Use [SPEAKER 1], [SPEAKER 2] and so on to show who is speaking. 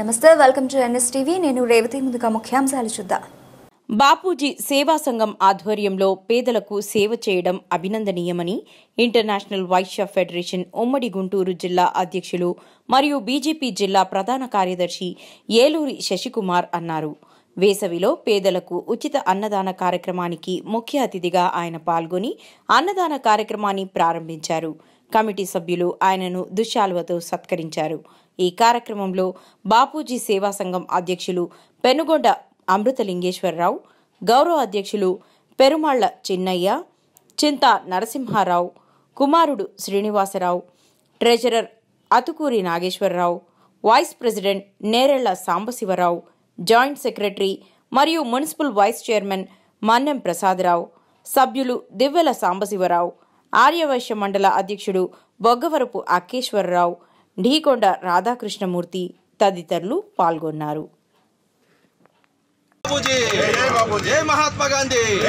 [SPEAKER 1] నమస్తే welcome to NS TV నేను రేవతి ముందుగా ముఖ్యాంశాలు చూద్దాం
[SPEAKER 2] బాపూజీ సేవా సంఘం ఆధ్వర్యంలో పేదలకు సేవ చేయడం అభినందనీయమని ఇంటర్నేషనల్ వైశ్య ఫెడరేషన్ ఉమ్మడి గుంటూరు జిల్లా అధ్యక్షులు మరియు బీజేపీ జిల్లా ప్రధాన కార్యదర్శి ఏలూరి శశికుమార్ అన్నారు వేసవిలో పేదలకు ఉచిత అన్నదాన కార్యక్రమానికి ముఖ్య అతిథిగా ఆయన పాల్గొని అన్నదాన కార్యక్రమాన్ని ప్రారంభించారు కమిటీ సభ్యులు ఆయనను దుశ్శాలువతో సత్కరించారు ఈ కార్యక్రమంలో బాపూజీ సేవా సంఘం అధ్యక్షులు పెనుగొండ అమృతలింగేశ్వరరావు గౌరవ అధ్యక్షులు పెరుమాళ్ల చిన్నయ్య చింత నరసింహారావు కుమారుడు Srinivasarao treasurer Athukuri Nageswararao vice president Nerella Sambasivarao joint secretary మరియు municipal vice chairman Mannem Prasadarao సభ్యులు దివ్వెల సాంబశివరావు ఆర్యవైశ్య మండల అధ్యక్షుడు బొగ్గవరపు అక్కేశ్వరరావు ఢీకొండ రాధాకృష్ణమూర్తి తదితరులు పాల్గొన్నారు
[SPEAKER 3] బాబూజీ జై మహాత్మా గాంధీ